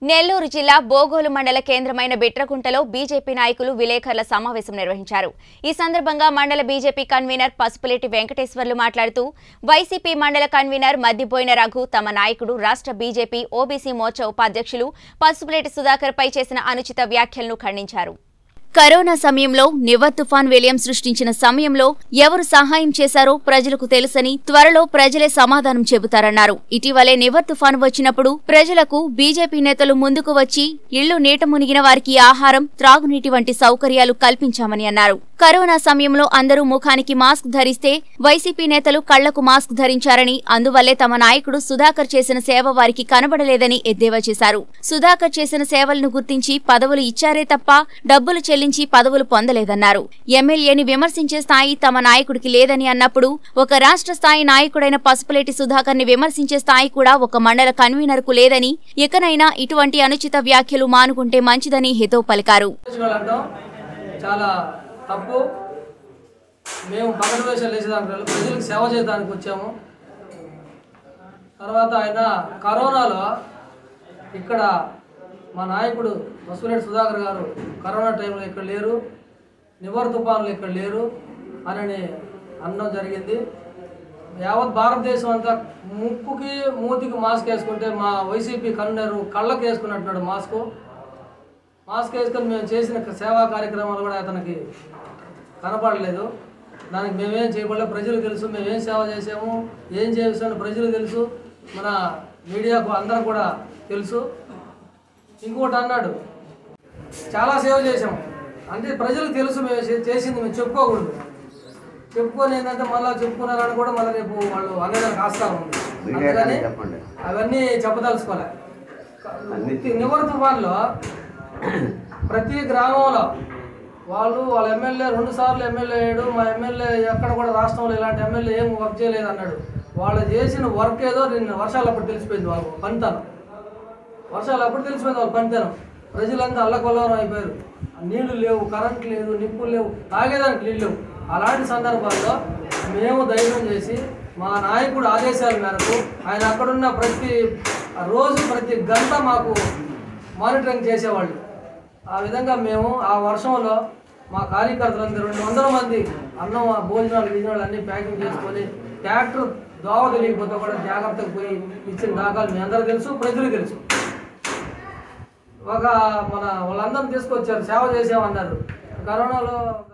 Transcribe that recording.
నెల్లూరు జిల్లా బోగోలు మండల కేంద్రమైన బిట్రకుంటలో బీజేపీ నాయకులు విలేకరుల సమావేశం నిర్వహించారు ఈ సందర్భంగా మండల బీజేపీ కన్వీనర్ పసుపులేటి వెంకటేశ్వర్లు మాట్లాడుతూ వైసీపీ మండల కన్వీనర్ మద్దిపోయిన రఘు తమ నాయకుడు రాష్ట్ర బీజేపీ ఓబీసీ మోర్చా ఉపాధ్యక్షులు పసుపులేటి సుధాకర్ పై చేసిన అనుచిత వ్యాఖ్యలను ఖండించారు కరోనా సమయంలో నివర్ తుఫాన్ విలయం సృష్టించిన సమయంలో ఎవరు సహాయం చేశారో ప్రజలకు తెలుసని త్వరలో ప్రజలే సమాధానం చెబుతారన్నారు ఇటీవలే నివర్ తుఫాన్ వచ్చినప్పుడు ప్రజలకు బీజేపీ నేతలు ముందుకు వచ్చి ఇళ్లు నీట మునిగిన వారికి ఆహారం త్రాగునీటి వంటి సౌకర్యాలు కల్పించామని అన్నారు కరోనా సమయంలో అందరూ ముఖానికి మాస్క్ ధరిస్తే వైసీపీ నేతలు కళ్లకు మాస్క్ ధరించారని అందువల్లే తమ నాయకుడు సుధాకర్ చేసిన సేవ వారికి కనబడలేదని ఎద్దేవా చేశారు సుధాకర్ చేసిన సేవలను గుర్తించి పదవులు ఇచ్చారే తప్ప డబ్బులు చెల్లించి పదవులు పొందలేదన్నారు ఎమ్మెల్యేని విమర్శించే స్థాయి తమ నాయకుడికి లేదని అన్నప్పుడు ఒక రాష్ట్ర స్థాయి నాయకుడైన పసుపులేటి సుధాకర్ ని విమర్శించే స్థాయి కూడా ఒక మండల కన్వీనర్ కు లేదని ఇకనైనా ఇటువంటి అనుచిత వ్యాఖ్యలు మానుకుంటే మంచిదని హితవు పలికారు అంటాం చాలా తప్పు మేము పగటి వేషాలు వేసేదానికి రాలేదు. ప్రజలకు సేవ చేయడానికి వచ్చాము తర్వాత ఆయన కరోనాలో ఇక్కడ మా నాయకుడు బసులేటి సుధాకర్ గారు కరోనా టైంలో ఇక్కడ లేరు నివర్ తుఫాన్లు ఇక్కడ లేరు అని అనడం జరిగింది యావత్ భారతదేశం అంతా ముక్కుకి మూతికి మాస్క్ వేసుకుంటే మా వైసీపీ కన్వీనర్ కళ్ళకి వేసుకున్నట్టున్నాడు మాస్కు మాస్క్ వేసుకొని మేము చేసిన సేవా కార్యక్రమాలు కూడా అతనికి కనపడలేదు దానికి మేమేం చేయబడలేదు ప్రజలు తెలుసు మేమేం సేవ చేసాము ఏం చేసాము ప్రజలు తెలుసు మన మీడియాకు అందరూ కూడా తెలుసు ఇంకోటి అన్నాడు చాలా సేవ చేసాం అంటే ప్రజలకు తెలుసు మేము చే- చేసింది మేము చెప్పుకోకూడదు చెప్పుకొని ఏంటంటే మళ్ళీ చెప్పుకున్నారని కూడా మళ్ళీ రేపు వాళ్ళు అనేదానికి ఆస్కారం ఉంది అందుకని చెప్పండి అవన్నీ చెప్పదలుచుకోలే నివర్ తుఫాన్లో ప్రతి గ్రామంలో వాళ్ళు వాళ్ళ ఎమ్మెల్యే రెండు సార్లు ఎమ్మెల్యే అయ్యాడు మా ఎమ్మెల్యే ఎక్కడ కూడా రాష్ట్రంలో ఇలాంటి ఎమ్మెల్యే ఏం వర్క్ చేయలేదు అన్నాడు వాళ్ళు చేసిన వర్క్ ఏదో నిన్న వర్షాలు అప్పుడు తెలిసిపోయింది వాళ్ళు పనితనం వర్షాలు అప్పుడు తెలిసిపోయింది వాళ్ళ పనితనం ప్రజలంతా అల్లకొల్లవరం అయిపోయారు నీళ్లు లేవు కరెంట్ లేదు నిప్పులు లేవు తాగేదానికి నీళ్ళు లేవు అలాంటి సందర్భాల్లో మేము ధైర్యం చేసి మా నాయకుడు ఆదేశాల మేరకు ఆయన అక్కడున్న ప్రతి రోజు ప్రతి గంట మాకు మానిటరింగ్ చేసేవాళ్ళు ఆ విధంగా మేము ఆ వర్షంలో మా కార్యకర్తలందరూ రెండు వందల మంది అన్నం ఆ భోజనాలు గిజనాలు అన్ని ప్యాకింగ్ చేసుకొని ట్రాక్టర్ దోవ తెలియకపోతే కూడా జాగ్రత్తగా పోయి ఇచ్చిన దాఖలు మీ అందరూ తెలుసు ప్రజలు తెలుసు ఒక మన వాళ్ళందరం తీసుకొచ్చారు సేవ చేసామన్నారు కరోనాలో